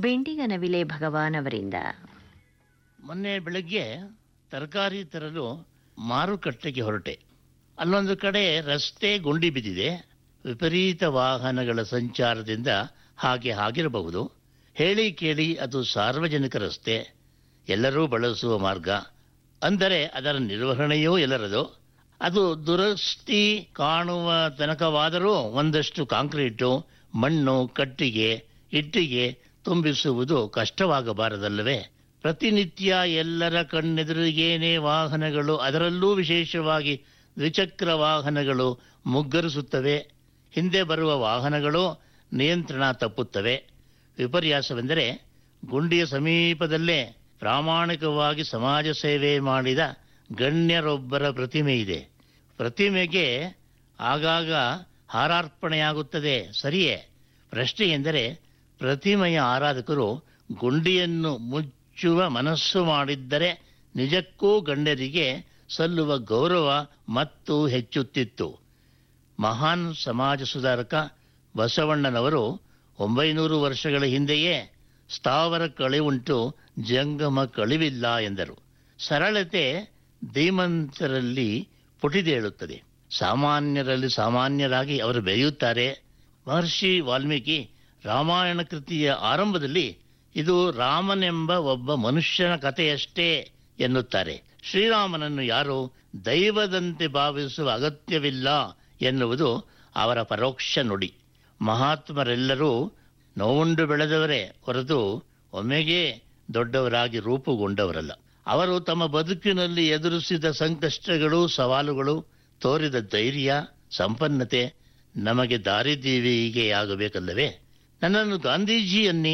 ಬೆಂಡಿಗನವಿಲೆ ಭಗವಾನ್ ಅವರಿಂದ ಮೊನ್ನೆ ಬೆಳಗ್ಗೆ ತರಕಾರಿ ತರಲು ಮಾರುಕಟ್ಟೆಗೆ ಹೊರಟೆ ಅಲ್ಲೊಂದು ಕಡೆ ರಸ್ತೆ ಗುಂಡಿ ಬಿದ್ದಿದೆ ವಿಪರೀತ ವಾಹನಗಳ ಸಂಚಾರದಿಂದ ಹಾಗೆ ಆಗಿರಬಹುದು ಹೇಳಿ ಕೇಳಿ ಅದು ಸಾರ್ವಜನಿಕ ರಸ್ತೆ ಎಲ್ಲರೂ ಬಳಸುವ ಮಾರ್ಗ ಅಂದರೆ ಅದರ ನಿರ್ವಹಣೆಯೂ ಎಲ್ಲರದು ಅದು ದುರಸ್ತಿ ಕಾಣುವ ತನಕವಾದರೂ ಒಂದಷ್ಟು ಕಾಂಕ್ರೀಟು ಮಣ್ಣು ಕಟ್ಟಿಗೆ ಇಟ್ಟಿಗೆ ತುಂಬಿಸುವುದು ಕಷ್ಟವಾಗಬಾರದಲ್ಲವೇ ಪ್ರತಿನಿತ್ಯ ಎಲ್ಲರ ಕಣ್ಣೆದುರಿಗೇನೆ ವಾಹನಗಳು ಅದರಲ್ಲೂ ವಿಶೇಷವಾಗಿ ದ್ವಿಚಕ್ರ ವಾಹನಗಳು ಮುಗ್ಗರಿಸುತ್ತವೆ ಹಿಂದೆ ಬರುವ ವಾಹನಗಳು ನಿಯಂತ್ರಣ ತಪ್ಪುತ್ತವೆ ವಿಪರ್ಯಾಸವೆಂದರೆ ಗುಂಡಿಯ ಸಮೀಪದಲ್ಲೇ ಪ್ರಾಮಾಣಿಕವಾಗಿ ಸಮಾಜ ಸೇವೆ ಮಾಡಿದ ಗಣ್ಯರೊಬ್ಬರ ಪ್ರತಿಮೆ ಇದೆ ಪ್ರತಿಮೆಗೆ ಆಗಾಗ ಹಾರಾರ್ಪಣೆಯಾಗುತ್ತದೆ ಸರಿಯೇ ಪ್ರಶ್ನೆ ಎಂದರೆ ಪ್ರತಿಮೆಯ ಆರಾಧಕರು ಗುಂಡಿಯನ್ನು ಮುಚ್ಚುವ ಮನಸ್ಸು ಮಾಡಿದ್ದರೆ ನಿಜಕ್ಕೂ ಗಣ್ಯರಿಗೆ ಸಲ್ಲುವ ಗೌರವ ಮತ್ತು ಹೆಚ್ಚುತ್ತಿತ್ತು ಮಹಾನ್ ಸಮಾಜ ಸುಧಾರಕ ಬಸವಣ್ಣನವರು ಒಂಬೈನೂರು ವರ್ಷಗಳ ಹಿಂದೆಯೇ ಸ್ಥಾವರ ಕಳಿವುಂಟು ಜಂಗಮ ಕಳಿವಿಲ್ಲ ಎಂದರು ಸರಳತೆ ಧೀಮಂತರಲ್ಲಿ ಪುಟಿದೇಳುತ್ತದೆ ಸಾಮಾನ್ಯರಲ್ಲಿ ಸಾಮಾನ್ಯರಾಗಿ ಅವರು ಬೆಳೆಯುತ್ತಾರೆ ಮಹರ್ಷಿ ವಾಲ್ಮೀಕಿ ರಾಮಾಯಣ ಕೃತಿಯ ಆರಂಭದಲ್ಲಿ ಇದು ರಾಮನೆಂಬ ಒಬ್ಬ ಮನುಷ್ಯನ ಕಥೆಯಷ್ಟೇ ಎನ್ನುತ್ತಾರೆ ಶ್ರೀರಾಮನನ್ನು ಯಾರು ದೈವದಂತೆ ಭಾವಿಸುವ ಅಗತ್ಯವಿಲ್ಲ ಎನ್ನುವುದು ಅವರ ಪರೋಕ್ಷ ನುಡಿ ಮಹಾತ್ಮರೆಲ್ಲರೂ ನೋವುಂಡು ಬೆಳೆದವರೇ ಹೊರತು ಒಮ್ಮೆಗೆ ದೊಡ್ಡವರಾಗಿ ರೂಪುಗೊಂಡವರಲ್ಲ ಅವರು ತಮ್ಮ ಬದುಕಿನಲ್ಲಿ ಎದುರಿಸಿದ ಸಂಕಷ್ಟಗಳು ಸವಾಲುಗಳು ತೋರಿದ ಧೈರ್ಯ ಸಂಪನ್ನತೆ ನಮಗೆ ದಾರಿದೀವಿಗೆಯಾಗಬೇಕಲ್ಲವೇ ನನ್ನನ್ನು ಗಾಂಧೀಜಿ ಅನ್ನಿ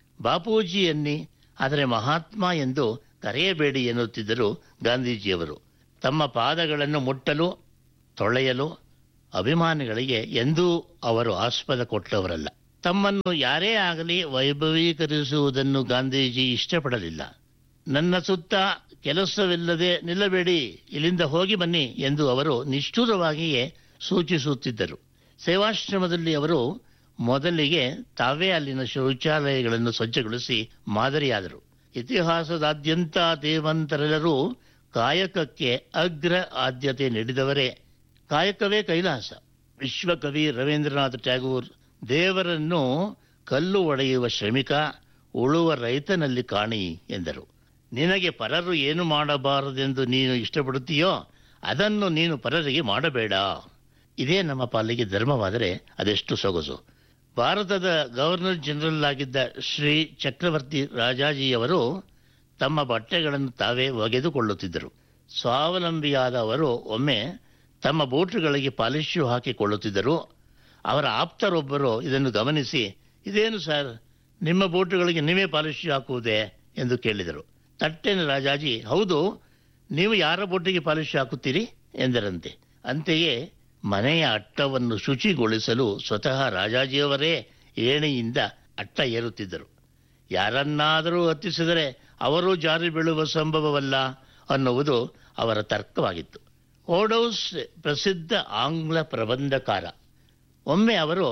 ಬಾಪೂಜಿ ಅನ್ನಿ ಆದರೆ ಮಹಾತ್ಮ ಎಂದು ಕರೆಯಬೇಡಿ ಎನ್ನುತ್ತಿದ್ದರು ಗಾಂಧೀಜಿಯವರು ತಮ್ಮ ಪಾದಗಳನ್ನು ಮುಟ್ಟಲು ತೊಳೆಯಲು ಅಭಿಮಾನಿಗಳಿಗೆ ಎಂದೂ ಅವರು ಆಸ್ಪದ ಕೊಟ್ಟವರಲ್ಲ ತಮ್ಮನ್ನು ಯಾರೇ ಆಗಲಿ ವೈಭವೀಕರಿಸುವುದನ್ನು ಗಾಂಧೀಜಿ ಇಷ್ಟಪಡಲಿಲ್ಲ ನನ್ನ ಸುತ್ತ ಕೆಲಸವಿಲ್ಲದೆ ನಿಲ್ಲಬೇಡಿ ಇಲ್ಲಿಂದ ಹೋಗಿ ಬನ್ನಿ ಎಂದು ಅವರು ನಿಷ್ಠುರವಾಗಿಯೇ ಸೂಚಿಸುತ್ತಿದ್ದರು ಸೇವಾಶ್ರಮದಲ್ಲಿ ಅವರು ಮೊದಲಿಗೆ ತಾವೇ ಅಲ್ಲಿನ ಶೌಚಾಲಯಗಳನ್ನು ಸ್ವಚ್ಛಗೊಳಿಸಿ ಮಾದರಿಯಾದರು ಇತಿಹಾಸದಾದ್ಯಂತ ದೇವಂತರೆಲ್ಲರೂ ಕಾಯಕಕ್ಕೆ ಅಗ್ರ ಆದ್ಯತೆ ನೀಡಿದವರೇ ಕಾಯಕವೇ ಕೈಲಾಸ ವಿಶ್ವಕವಿ ರವೀಂದ್ರನಾಥ್ ಟ್ಯಾಗೂರ್ ದೇವರನ್ನು ಕಲ್ಲು ಒಡೆಯುವ ಶ್ರಮಿಕ ಉಳುವ ರೈತನಲ್ಲಿ ಕಾಣಿ ಎಂದರು ನಿನಗೆ ಪರರು ಏನು ಮಾಡಬಾರದೆಂದು ನೀನು ಇಷ್ಟಪಡುತ್ತೀಯೋ ಅದನ್ನು ನೀನು ಪರರಿಗೆ ಮಾಡಬೇಡ ಇದೇ ನಮ್ಮ ಪಾಲಿಗೆ ಧರ್ಮವಾದರೆ ಅದೆಷ್ಟು ಸೊಗಸು ಭಾರತದ ಗವರ್ನರ್ ಜನರಲ್ ಆಗಿದ್ದ ಶ್ರೀ ಚಕ್ರವರ್ತಿ ರಾಜಾಜಿಯವರು ತಮ್ಮ ಬಟ್ಟೆಗಳನ್ನು ತಾವೇ ಒಗೆದುಕೊಳ್ಳುತ್ತಿದ್ದರು ಸ್ವಾವಲಂಬಿಯಾದ ಅವರು ಒಮ್ಮೆ ತಮ್ಮ ಬೂಟುಗಳಿಗೆ ಪಾಲಿಶು ಹಾಕಿಕೊಳ್ಳುತ್ತಿದ್ದರು ಅವರ ಆಪ್ತರೊಬ್ಬರು ಇದನ್ನು ಗಮನಿಸಿ ಇದೇನು ಸರ್ ನಿಮ್ಮ ಬೂಟುಗಳಿಗೆ ನೀವೇ ಪಾಲಿಶು ಹಾಕುವುದೇ ಎಂದು ಕೇಳಿದರು ತಟ್ಟೆನ ರಾಜಾಜಿ ಹೌದು ನೀವು ಯಾರ ಬೂಟಿಗೆ ಪಾಲಿಶು ಹಾಕುತ್ತೀರಿ ಎಂದರಂತೆ ಅಂತೆಯೇ ಮನೆಯ ಅಟ್ಟವನ್ನು ಶುಚಿಗೊಳಿಸಲು ಸ್ವತಃ ರಾಜಾಜಿಯವರೇ ಏಣಿಯಿಂದ ಅಟ್ಟ ಏರುತ್ತಿದ್ದರು ಯಾರನ್ನಾದರೂ ಹತ್ತಿಸಿದರೆ ಅವರು ಜಾರಿ ಬೀಳುವ ಸಂಭವವಲ್ಲ ಅನ್ನುವುದು ಅವರ ತರ್ಕವಾಗಿತ್ತು ಓಡೌಸ್ ಪ್ರಸಿದ್ಧ ಆಂಗ್ಲ ಪ್ರಬಂಧಕಾರ ಒಮ್ಮೆ ಅವರು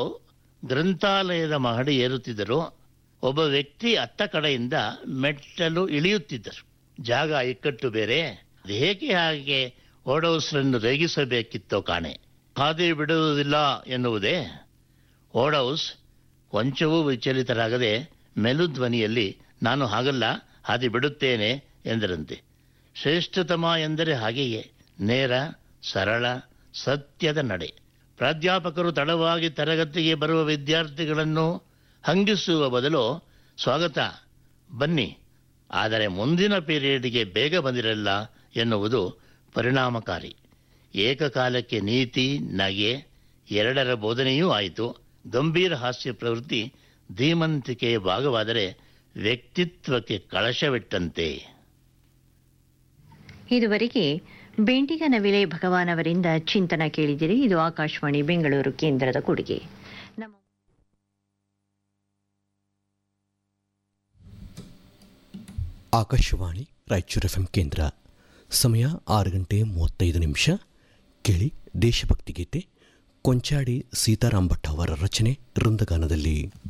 ಗ್ರಂಥಾಲಯದ ಮಹಡಿ ಏರುತ್ತಿದ್ದರು ಒಬ್ಬ ವ್ಯಕ್ತಿ ಅತ್ತ ಕಡೆಯಿಂದ ಮೆಟ್ಟಲು ಇಳಿಯುತ್ತಿದ್ದರು ಜಾಗ ಇಕ್ಕಟ್ಟು ಬೇರೆ ಹೇಗೆ ಹಾಗೆ ಓಡೌಸ್ರನ್ನು ರೇಗಿಸಬೇಕಿತ್ತೋ ಕಾಣೆ ಹಾದಿ ಬಿಡುವುದಿಲ್ಲ ಎನ್ನುವುದೇ ಓಡೌಸ್ ಕೊಂಚವೂ ವಿಚಲಿತರಾಗದೆ ಮೆಲುಧ್ವನಿಯಲ್ಲಿ ನಾನು ಹಾಗಲ್ಲ ಹಾದಿ ಬಿಡುತ್ತೇನೆ ಎಂದರಂತೆ ಶ್ರೇಷ್ಠತಮ ಎಂದರೆ ಹಾಗೆಯೇ ನೇರ ಸರಳ ಸತ್ಯದ ನಡೆ ಪ್ರಾಧ್ಯಾಪಕರು ತಡವಾಗಿ ತರಗತಿಗೆ ಬರುವ ವಿದ್ಯಾರ್ಥಿಗಳನ್ನು ಹಂಗಿಸುವ ಬದಲು ಸ್ವಾಗತ ಬನ್ನಿ ಆದರೆ ಮುಂದಿನ ಪೀರಿಯಡ್ಗೆ ಬೇಗ ಬಂದಿರಲ್ಲ ಎನ್ನುವುದು ಪರಿಣಾಮಕಾರಿ ಏಕಕಾಲಕ್ಕೆ ನೀತಿ ನಗೆ ಎರಡರ ಬೋಧನೆಯೂ ಆಯಿತು ಗಂಭೀರ ಹಾಸ್ಯ ಪ್ರವೃತ್ತಿ ಧೀಮಂತಿಕೆಯ ಭಾಗವಾದರೆ ವ್ಯಕ್ತಿತ್ವಕ್ಕೆ ಕಳಶವಿಟ್ಟಂತೆ ಇದುವರೆಗೆ ಬೆಂಡಿಗನವಿಲೆ ಭಗವಾನ್ ಅವರಿಂದ ಚಿಂತನ ಕೇಳಿದಿರಿ ಇದು ಆಕಾಶವಾಣಿ ಬೆಂಗಳೂರು ಕೇಂದ್ರದ ಕೊಡುಗೆ ನಮ್ಮ ಆಕಾಶವಾಣಿ ರಾಯಚೂರು ಎಫ್ ಕೇಂದ್ರ ಸಮಯ ಆರು ಗಂಟೆ ಮೂವತ್ತೈದು ನಿಮಿಷ ಕೇಳಿ ದೇಶಭಕ್ತಿ ಗೀತೆ ಕೊಂಚಾಡಿ ಸೀತಾರಾಮ್ ಭಟ್ ಅವರ ರಚನೆ ವೃಂದಗಾನದಲ್ಲಿ